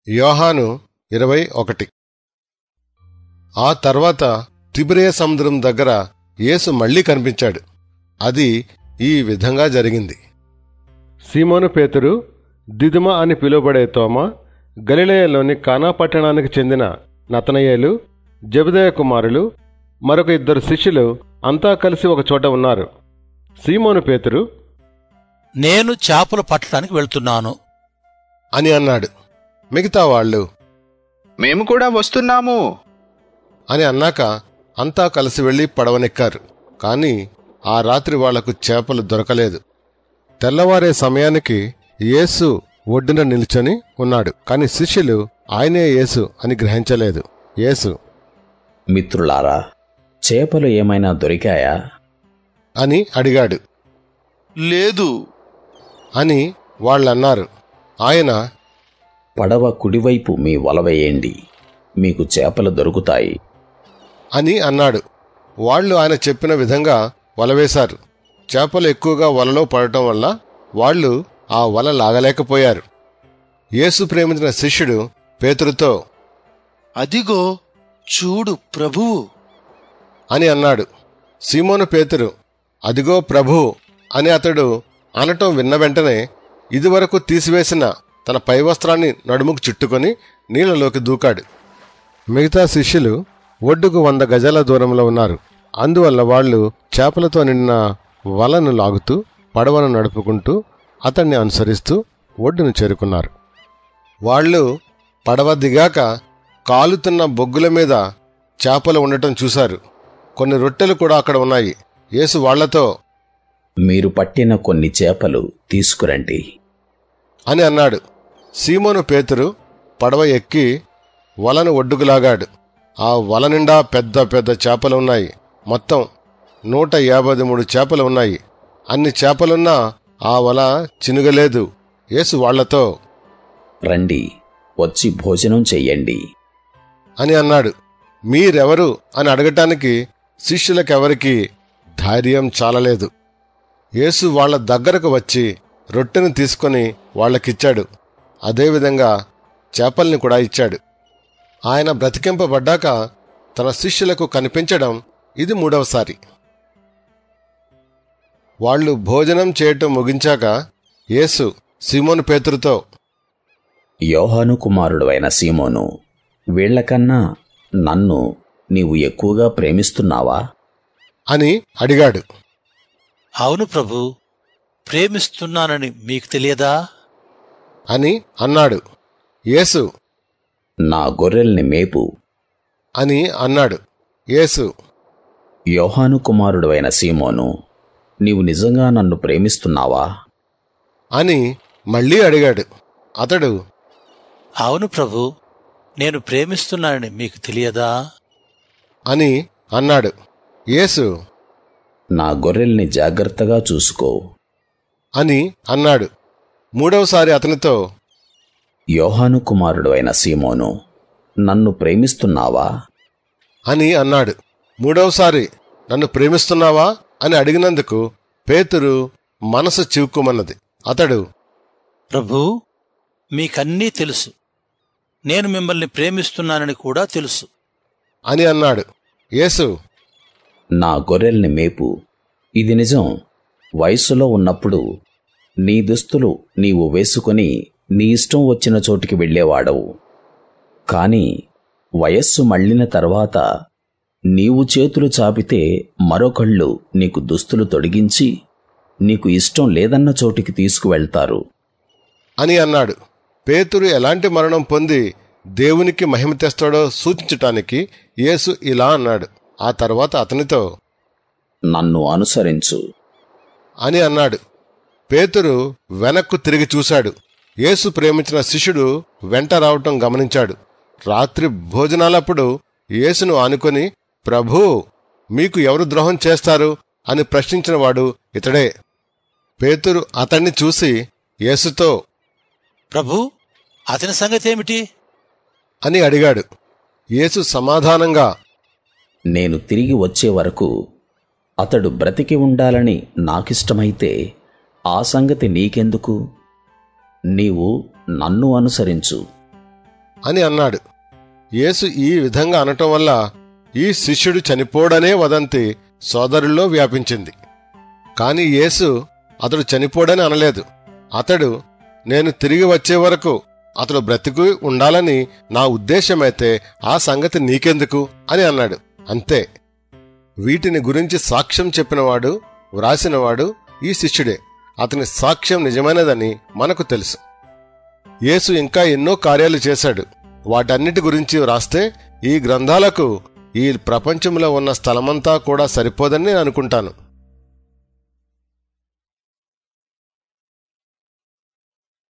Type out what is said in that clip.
యోహాను ఇరవై ఒకటి ఆ తర్వాత తిబిరే సముద్రం దగ్గర యేసు మళ్ళీ కనిపించాడు అది ఈ విధంగా జరిగింది సీమోను పేతురు దిదుమ అని పిలువబడే తోమ గలిలయలోని కానా పట్టణానికి చెందిన నతనయేలు జబిదయ కుమారులు మరొక ఇద్దరు శిష్యులు అంతా కలిసి ఒక చోట ఉన్నారు సీమోను పేతురు నేను చేపలు పట్టడానికి వెళ్తున్నాను అని అన్నాడు మిగతా వాళ్ళు మేము కూడా వస్తున్నాము అని అన్నాక అంతా కలిసి వెళ్లి పడవనెక్కారు కాని ఆ రాత్రి వాళ్లకు చేపలు దొరకలేదు తెల్లవారే సమయానికి యేసు ఒడ్డున నిల్చొని ఉన్నాడు కాని శిష్యులు ఆయనే యేసు అని గ్రహించలేదు యేసు మిత్రులారా చేపలు ఏమైనా దొరికాయా అని అడిగాడు లేదు అని వాళ్ళన్నారు ఆయన పడవ కుడివైపు మీ వల వేయండి మీకు చేపలు దొరుకుతాయి అని అన్నాడు వాళ్ళు ఆయన చెప్పిన విధంగా వలవేశారు చేపలు ఎక్కువగా వలలో పడటం వల్ల వాళ్ళు ఆ వల లాగలేకపోయారు యేసు ప్రేమించిన శిష్యుడు పేతురుతో అదిగో చూడు ప్రభువు అని అన్నాడు సీమోను పేతురు అదిగో ప్రభు అని అతడు అనటం విన్న వెంటనే ఇదివరకు తీసివేసిన తన పైవస్త్రాన్ని నడుముకు చుట్టుకొని నీళ్ళలోకి దూకాడు మిగతా శిష్యులు ఒడ్డుకు వంద గజాల దూరంలో ఉన్నారు అందువల్ల వాళ్ళు చేపలతో నిండిన వలను లాగుతూ పడవను నడుపుకుంటూ అతన్ని అనుసరిస్తూ ఒడ్డును చేరుకున్నారు వాళ్ళు పడవ దిగాక కాలుతున్న బొగ్గుల మీద చేపలు ఉండటం చూశారు కొన్ని రొట్టెలు కూడా అక్కడ ఉన్నాయి యేసు వాళ్లతో మీరు పట్టిన కొన్ని చేపలు తీసుకురండి అని అన్నాడు సీమోను పేతురు పడవ ఎక్కి వలను ఒడ్డుకు లాగాడు ఆ వల నిండా పెద్ద పెద్ద చేపలు ఉన్నాయి మొత్తం నూట యాభై మూడు చేపలు ఉన్నాయి అన్ని చేపలున్నా ఆ వల చినుగలేదు యేసు వాళ్లతో రండి వచ్చి భోజనం చెయ్యండి అని అన్నాడు మీరెవరు అని అడగటానికి శిష్యులకెవరికి ధైర్యం చాలలేదు యేసు వాళ్ళ దగ్గరకు వచ్చి రొట్టెను తీసుకొని వాళ్ళకిచ్చాడు అదేవిధంగా చేపల్ని కూడా ఇచ్చాడు ఆయన బ్రతికింపబడ్డాక తన శిష్యులకు కనిపించడం ఇది మూడవసారి వాళ్ళు భోజనం చేయటం ముగించాక యేసు సీమోను పేతురుతో యోహాను కుమారుడు అయిన సీమోను వీళ్లకన్నా నన్ను నీవు ఎక్కువగా ప్రేమిస్తున్నావా అని అడిగాడు అవును ప్రభు ప్రేమిస్తున్నానని మీకు తెలియదా అని అన్నాడు యేసు నా గొర్రెల్ని మేపు అని అన్నాడు యేసు యోహాను కుమారుడు అయిన సీమోను నీవు నిజంగా నన్ను ప్రేమిస్తున్నావా అని మళ్ళీ అడిగాడు అతడు అవును ప్రభు నేను ప్రేమిస్తున్నానని మీకు తెలియదా అని అన్నాడు యేసు నా గొర్రెల్ని జాగ్రత్తగా చూసుకో అని అన్నాడు మూడవసారి అతనితో యోహాను కుమారుడు అయిన సీమోను నన్ను ప్రేమిస్తున్నావా అని అన్నాడు మూడవసారి నన్ను ప్రేమిస్తున్నావా అని అడిగినందుకు పేతురు మనసు చివుక్కుమన్నది అతడు ప్రభు మీకన్నీ తెలుసు నేను మిమ్మల్ని ప్రేమిస్తున్నానని కూడా తెలుసు అని అన్నాడు యేసు నా గొర్రెల్ని మేపు ఇది నిజం వయస్సులో ఉన్నప్పుడు నీ దుస్తులు నీవు వేసుకుని నీ ఇష్టం వచ్చిన చోటికి వెళ్ళేవాడవు కాని వయస్సు మళ్ళిన తర్వాత నీవు చేతులు చాపితే మరొకళ్ళు నీకు దుస్తులు తొడిగించి నీకు ఇష్టం లేదన్న చోటికి తీసుకువెళ్తారు అని అన్నాడు పేతురు ఎలాంటి మరణం పొంది దేవునికి మహిమ తెస్తాడో సూచించటానికి యేసు ఇలా అన్నాడు ఆ తర్వాత అతనితో నన్ను అనుసరించు అని అన్నాడు పేతురు వెనక్కు తిరిగి చూశాడు యేసు ప్రేమించిన శిష్యుడు వెంట రావటం గమనించాడు రాత్రి భోజనాలప్పుడు యేసును ఆనుకొని ప్రభూ మీకు ఎవరు ద్రోహం చేస్తారు అని ప్రశ్నించినవాడు ఇతడే పేతురు అతన్ని చూసి యేసుతో ప్రభు అతని సంగతి ఏమిటి అని అడిగాడు యేసు సమాధానంగా నేను తిరిగి వచ్చే వరకు అతడు బ్రతికి ఉండాలని నాకిష్టమైతే ఆ సంగతి నీకెందుకు నీవు నన్ను అనుసరించు అని అన్నాడు యేసు ఈ విధంగా అనటం వల్ల ఈ శిష్యుడు చనిపోడనే వదంతి సోదరుల్లో వ్యాపించింది కాని యేసు అతడు చనిపోడని అనలేదు అతడు నేను తిరిగి వచ్చే వరకు అతడు బ్రతికి ఉండాలని నా ఉద్దేశమైతే ఆ సంగతి నీకెందుకు అని అన్నాడు అంతే వీటిని గురించి సాక్ష్యం చెప్పినవాడు వ్రాసినవాడు ఈ శిష్యుడే అతని సాక్ష్యం నిజమైనదని మనకు తెలుసు యేసు ఇంకా ఎన్నో కార్యాలు చేశాడు వాటన్నిటి గురించి వ్రాస్తే ఈ గ్రంథాలకు ఈ ప్రపంచంలో ఉన్న స్థలమంతా కూడా సరిపోదని నేను అనుకుంటాను